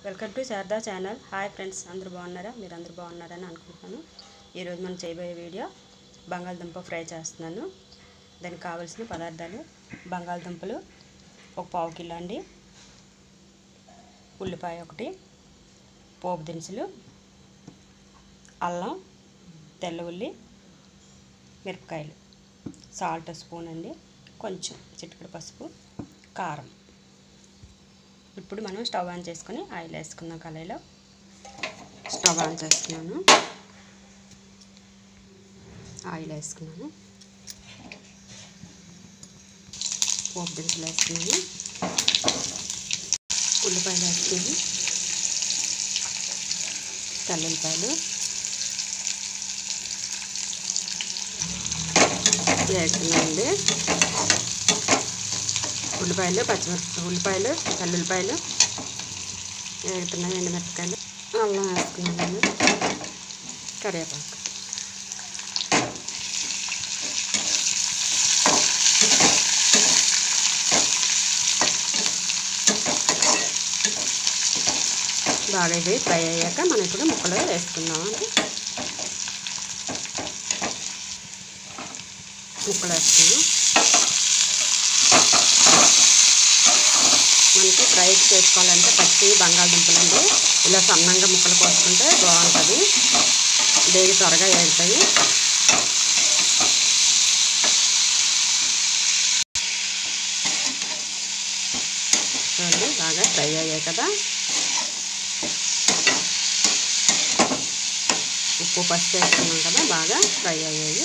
welcome to Sharada channel hi friends అందరూ బాగున్నారా మీరు అందరూ బాగున్నారని అనుకుంటున్నాను ఈరోజు మనం చేయబోయే వీడియో బంగాళదుంప ఫ్రై చేస్తున్నాను దానికి కావాల్సిన పదార్థాలు బంగాళదుంపలు ఒక పావు కిలో అండి ఉల్లిపాయ ఒకటి పోపు దినుసులు అల్లం తెల్ల ఉల్లి మిరపకాయలు సాల్ట్ స్పూన్ అండి కొంచెం చిటికెడు పసుపు కారం ఇప్పుడు మనం స్టవ్ ఆన్ చేసుకొని ఆయిల్ వేసుకుందాం కళాయిలో స్టవ్ ఆన్ చేస్తున్నాను ఆయిల్ వేసుకున్నాను పోపు దినుసులు వేసుకున్నాను ఉల్లిపాయలు వేసుకుని తెల్లుల్లిపాయలు వేస్తున్నానండి ఉల్లిపాయలు పచ్చిమిరప ఉల్లిపాయలు తెల్లుల్లిపాయలు వేగుతున్నాయి ఎండుమిరపకాయలు అల్లం వేసుకున్నానండి కరివేపాకు బాగా ఇవి ఫ్రై అయ్యాక మనం ఇప్పుడు ముక్కలు వేసుకుందామండి ముక్కలు వేసుకున్నాం మనకి ఫ్రై చేసుకోవాలంటే పచ్చి బంగాళదుంపలు అండి ఇలా సన్నంగా ముక్కలు కోసుకుంటే బాగుంటుంది దేవి త్వరగా వేగుతాయి చూడండి బాగా ఫ్రై అయ్యాయి కదా ఉప్పు పసుపు వేసుకున్నాం కదా బాగా ఫ్రై అయ్యాయి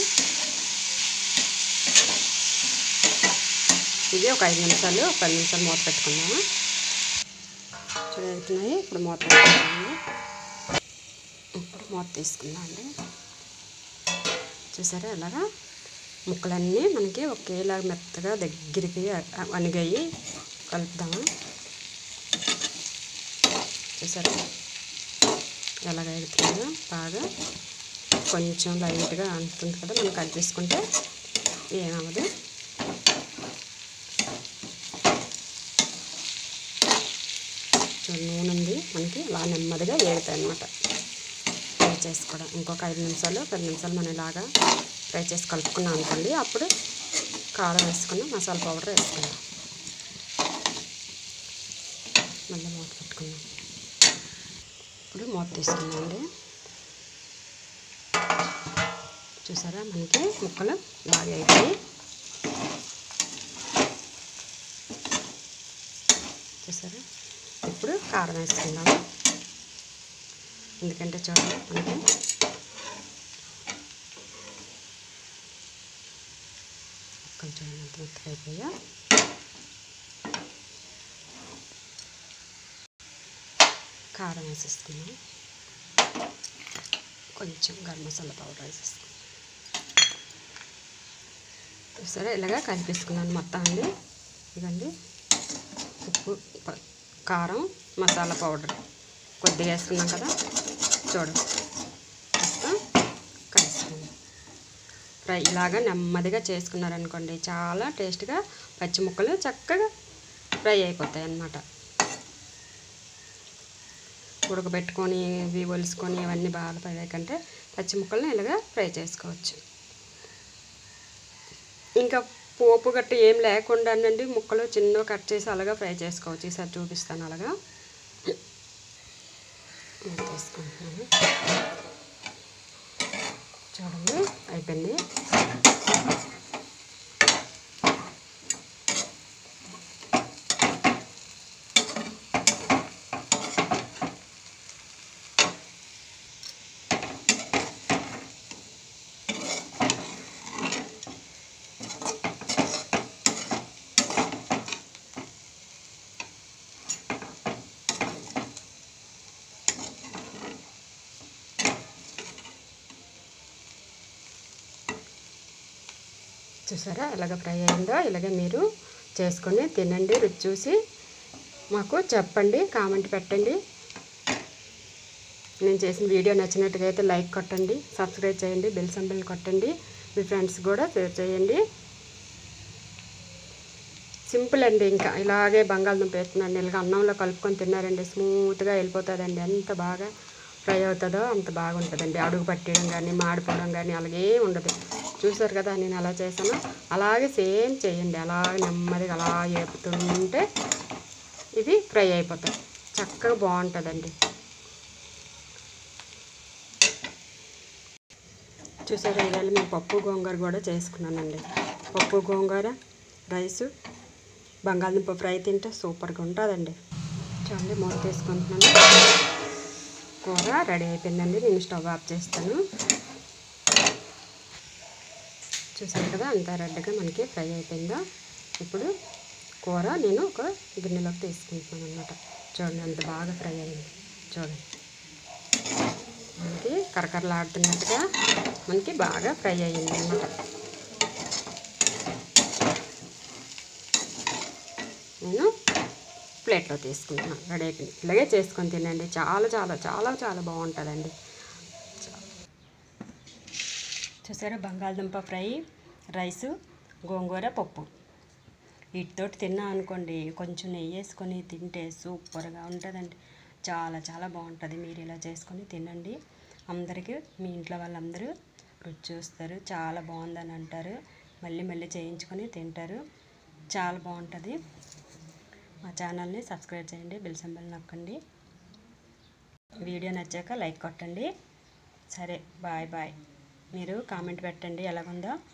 ఇది ఒక ఐదు నిమిషాలు ఒక పది నిమిషాలు మూత పెట్టుకుందాము చూడవుతున్నాయి ఇప్పుడు మూత పెట్టుకున్నాము ఇప్పుడు మూత తీసుకుందాం అండి చూసారా ఎలాగా ముక్కలన్నీ మనకి ఒకేలా మెత్తగా దగ్గరికి అణిగాయి కలుపుదాము చూసారా ఎలాగ ఎడుతున్నాయో బాగా కొంచెం లైట్గా అంటుంది కదా మనం కలిపేసుకుంటే ఏమవ్వదు నూనె ఉంది మనకి అలా నెమ్మదిగా వేగుతాయి అన్నమాట ఫ్రై చేసుకోవడం ఇంకొక ఐదు నిమిషాలు పది నిమిషాలు మనం ఇలాగా ఫ్రై చేసి కలుపుకున్నాం అనుకోండి అప్పుడు కారం వేసుకుని మసాలా పౌడర్ వేసుకుందాం మళ్ళీ మూత పెట్టుకుందాం ఇప్పుడు మూత తీసుకుందామండి చూసారా మనకి ముక్కలు బాగా అయిపోయి చూసారా ఇప్పుడు కారం వేసుకుందాము ఎందుకంటే చూడండి మనకి కొంచెం ఎంత మెత్తగా అయిపోయా కారం వేసేసుకున్నాం కొంచెం గరం మసాలా పౌడర్ వేసేసుకున్నాం సరే ఇలాగా కలిపేసుకున్నాను మొత్తం అండి ఇదండి ఉప్పు కారం మసాలా పౌడర్ కొద్దిగా వేసుకున్నాం కదా చూడు మొత్తం కలుసుకుందాం ఫ్రై ఇలాగా నెమ్మదిగా చేసుకున్నారనుకోండి చాలా టేస్ట్గా పచ్చి ముక్కలు చక్కగా ఫ్రై అయిపోతాయి అన్నమాట ఉడకబెట్టుకొని ఇవి ఒలుసుకొని ఇవన్నీ బాగా ఫ్రై కంటే పచ్చి ముక్కలను ఇలాగా ఫ్రై చేసుకోవచ్చు ఇంకా పోపు గట్టి ఏం లేకుండానండి ముక్కలు చిన్న కట్ చేసి అలాగా ఫ్రై చేసుకోవచ్చు ఈసారి చూపిస్తాను అలాగా తీసుకుంటున్నాను చూడండి అయిపోయింది చూసారా ఎలాగ ఫ్రై అయిందో ఇలాగే మీరు చేసుకొని తినండి రుచి చూసి మాకు చెప్పండి కామెంట్ పెట్టండి నేను చేసిన వీడియో నచ్చినట్టుగా అయితే లైక్ కొట్టండి సబ్స్క్రైబ్ చేయండి బెల్ సింబల్ కొట్టండి మీ ఫ్రెండ్స్ కూడా షేర్ చేయండి సింపుల్ అండి ఇంకా ఇలాగే బంగాళదుంప వేస్తున్నాను ఇలాగ అన్నంలో కలుపుకొని తిన్నారండి స్మూత్గా వెళ్ళిపోతుందండి ఎంత బాగా ఫ్రై అవుతుందో అంత బాగుంటుందండి అడుగు పట్టడం కానీ మాడిపోవడం కానీ అలాగే ఉండదు చూసారు కదా నేను అలా చేశాను అలాగే సేమ్ చేయండి అలాగే నెమ్మదిగా అలా వేపుతుంటే ఇది ఫ్రై అయిపోతుంది చక్కగా బాగుంటుందండి చూసారా ఇవాళ మేము పప్పు గోంగూర కూడా చేసుకున్నానండి పప్పు గోంగూర రైసు బంగాళదుంప ఫ్రై తింటే సూపర్గా ఉంటుందండి చూడండి మూత తీసుకుంటున్నాను కూర రెడీ అయిపోయిందండి నేను స్టవ్ ఆఫ్ చేస్తాను చూసారు కదా అంత రెడ్గా మనకి ఫ్రై అయిపోయిందో ఇప్పుడు కూర నేను ఒక గిన్నెలోకి తీసుకుంటున్నాను అనమాట చూడండి అంత బాగా ఫ్రై అయింది చూడండి మనకి కరకరలాడుతున్నట్టుగా మనకి బాగా ఫ్రై అయ్యింది అనమాట నేను ప్లేట్లో తీసుకుంటున్నాను రెడీ అయిపోయింది ఇలాగే చేసుకొని తినండి చాలా చాలా చాలా చాలా బాగుంటుందండి చూసారా బంగాళదుంప ఫ్రై రైసు గోంగూర పప్పు వీటితోటి తిన్నా అనుకోండి కొంచెం నెయ్యి వేసుకొని తింటే సూపర్గా ఉంటుందండి చాలా చాలా బాగుంటుంది మీరు ఇలా చేసుకొని తినండి అందరికీ మీ ఇంట్లో వాళ్ళందరూ రుచి చూస్తారు చాలా బాగుందని అంటారు మళ్ళీ మళ్ళీ చేయించుకొని తింటారు చాలా బాగుంటుంది మా ఛానల్ని సబ్స్క్రైబ్ చేయండి బెల్ సింబల్ నొక్కండి వీడియో నచ్చాక లైక్ కొట్టండి సరే బాయ్ బాయ్ మీరు కామెంట్ పెట్టండి ఎలాగుందో